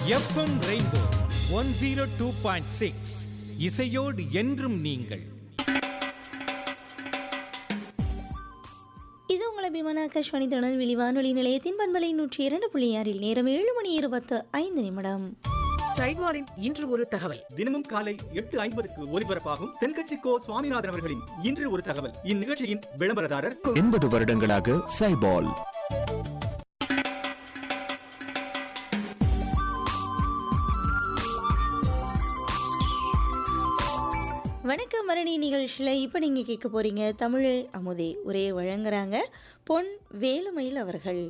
FM rainbow one zero two point six இசையோடு என்றும் நீங்கள் இது உங்கள் அபிமான ஆகாஷ்வாணி திருநெல்வேலி வானொலி நிலையத்தின் பண்பலை நூற்றி இரண்டு புள்ளி ஆறில் நேரம் ஏழு மணி இருபத்து ஐந்து நிமிடம் சைட்வாரின் இன்று ஒரு தகவல் தினமும் காலை எட்டு ஐம்பதுக்கு ஒலிபரப்பாகும் தென்கட்சி கோ சுவாமிநாதன் அவர்களின் இன்று ஒரு தகவல் இந்நிகழ்ச்சியின் விளம்பரதாரர் எண்பது வருடங்களாக சைபால் வணக்கம் மரணி நிகழ்ச்சியில் இப்போ நீங்கள் கேட்க போகிறீங்க தமிழே அமுதே உரையை வழங்குறாங்க பொன் வேலுமயில் அவர்கள்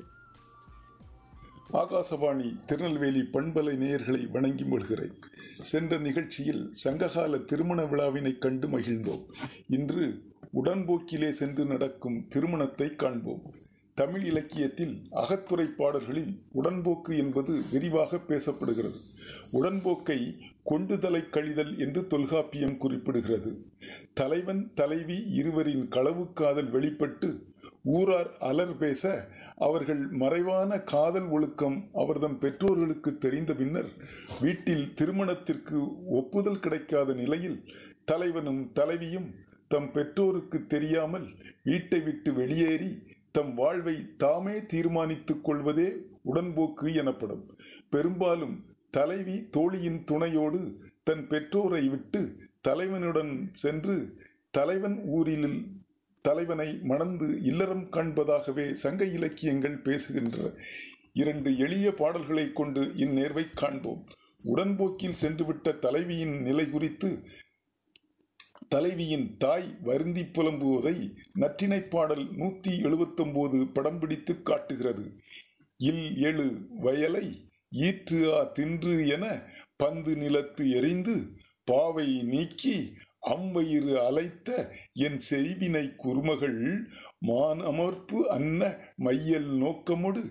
ஆகாசவாணி திருநெல்வேலி பண்பலை நேயர்களை வணங்கி மொழ்கிறேன் சென்ற நிகழ்ச்சியில் சங்ககால திருமண விழாவினை கண்டு மகிழ்ந்தோம் இன்று உடன்போக்கிலே சென்று நடக்கும் திருமணத்தை காண்போம் தமிழ் இலக்கியத்தில் அகத்துறை பாடல்களில் உடன்போக்கு என்பது விரிவாக பேசப்படுகிறது உடன்போக்கை கொண்டுதலை கழிதல் என்று தொல்காப்பியம் குறிப்பிடுகிறது தலைவன் தலைவி இருவரின் களவு காதல் வெளிப்பட்டு ஊரார் அலர் பேச அவர்கள் மறைவான காதல் ஒழுக்கம் அவர்தம் பெற்றோர்களுக்கு தெரிந்த பின்னர் வீட்டில் திருமணத்திற்கு ஒப்புதல் கிடைக்காத நிலையில் தலைவனும் தலைவியும் தம் பெற்றோருக்கு தெரியாமல் வீட்டை விட்டு வெளியேறி தம் வாழ்வை தாமே தீர்மானித்துக் கொள்வதே உடன்போக்கு எனப்படும் பெரும்பாலும் தலைவி தோழியின் துணையோடு தன் பெற்றோரை விட்டு தலைவனுடன் சென்று தலைவன் ஊரில் தலைவனை மணந்து இல்லறம் காண்பதாகவே சங்க இலக்கியங்கள் பேசுகின்றன இரண்டு எளிய பாடல்களை கொண்டு இந்நேர்வை காண்போம் உடன்போக்கில் சென்றுவிட்ட தலைவியின் நிலை குறித்து தலைவியின் தாய் வருந்தி புலம்புவதை நற்றினை பாடல் நூத்தி எழுபத்தொன்பது படம் பிடித்து காட்டுகிறது இல் எழு வயலை ஈற்று ஆ தின்று என பந்து நிலத்து எறிந்து பாவை நீக்கி அம்பயிறு அலைத்த என் செய்வினை குறுமகள் மான் அமர்ப்பு அன்ன மையல் நோக்கமொடு